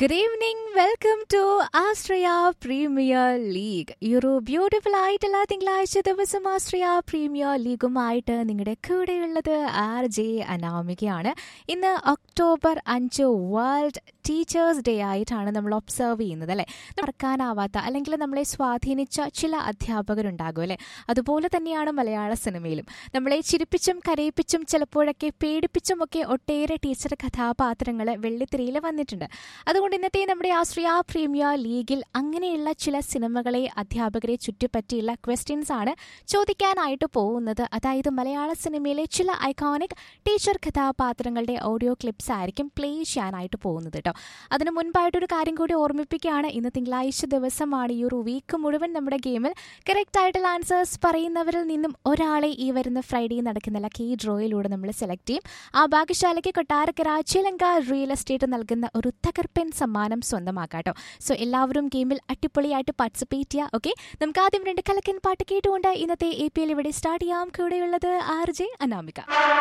good evening welcome to Austria premier league ഈ ഒരു beautiful ആയിട്ടുള്ള തിങ്കളാഴ്ച ദിവസം ആസ്ട്രിയ പ്രീമിയർ ലീഗുമായിട്ട് നിങ്ങളുടെ കൂടെയുള്ളത് ആർ ജെ അനാമികയാണ് ഇന്ന് ഒക്ടോബർ അഞ്ച് വേൾഡ് ടീച്ചേഴ്സ് ഡേ ആയിട്ടാണ് നമ്മൾ ഒബ്സർവ് ചെയ്യുന്നത് അല്ലേ മറക്കാനാവാത്ത അല്ലെങ്കിൽ നമ്മളെ സ്വാധീനിച്ച ചില അധ്യാപകരുണ്ടാകും അല്ലേ അതുപോലെ തന്നെയാണ് മലയാള സിനിമയിലും നമ്മളെ ചിരിപ്പിച്ചും കരയിപ്പിച്ചും ചിലപ്പോഴൊക്കെ പേടിപ്പിച്ചും ഒക്കെ ഒട്ടേറെ ടീച്ചർ കഥാപാത്രങ്ങൾ വെള്ളിത്തിരയിൽ വന്നിട്ടുണ്ട് അതുകൊണ്ട് ഇന്നത്തെ നമ്മുടെ ആശ്രിയ പ്രീമിയർ ലീഗിൽ അങ്ങനെയുള്ള ചില സിനിമകളെ അധ്യാപകരെ ചുറ്റിപ്പറ്റിയുള്ള ക്വസ്റ്റ്യൻസ് ആണ് ചോദിക്കാനായിട്ട് പോകുന്നത് അതായത് മലയാള സിനിമയിലെ ചില ഐക്കോണിക് ടീച്ചർ കഥാപാത്രങ്ങളുടെ ഓഡിയോ ക്ലിപ്സ് ആയിരിക്കും പ്ലേ ചെയ്യാനായിട്ട് പോകുന്നത് കേട്ടോ അതിന് മുൻപായിട്ടൊരു കാര്യം കൂടി ഓർമ്മിപ്പിക്കുകയാണ് ഇന്ന് തിങ്കളാഴ്ച ദിവസമാണ് ഈ ഒരു വീക്ക് മുഴുവൻ നമ്മുടെ ഗെയിമിൽ കറക്റ്റ് ആയിട്ടുള്ള ആൻസേഴ്സ് പറയുന്നവരിൽ നിന്നും ഒരാളെ ഈ വരുന്ന ഫ്രൈഡേ നടക്കുന്ന ലക്കി ഡ്രോയിലൂടെ നമ്മൾ സെലക്ട് ചെയ്യും ആ ഭാഗ്യശാലയ്ക്ക് കൊട്ടാരക്കര ചിലങ്ക റിയൽ എസ്റ്റേറ്റ് നൽകുന്ന ഒരു തകർപ്പൻ സമ്മാനം സ്വന്തമാക്കാട്ടോ സോ എല്ലാവരും ഗെയിമിൽ അടിപൊളിയായിട്ട് പാർട്ടിസിപ്പേറ്റ് ചെയ്യുക ഓക്കെ നമുക്ക് ആദ്യം രണ്ട് കലക്കൻ പാട്ട് കേട്ടുകൊണ്ട് ഇന്നത്തെ എ പി എൽ ഇവിടെ സ്റ്റാർട്ട് ചെയ്യാം കൂടെയുള്ളത് ആർ ജെ അനാമിക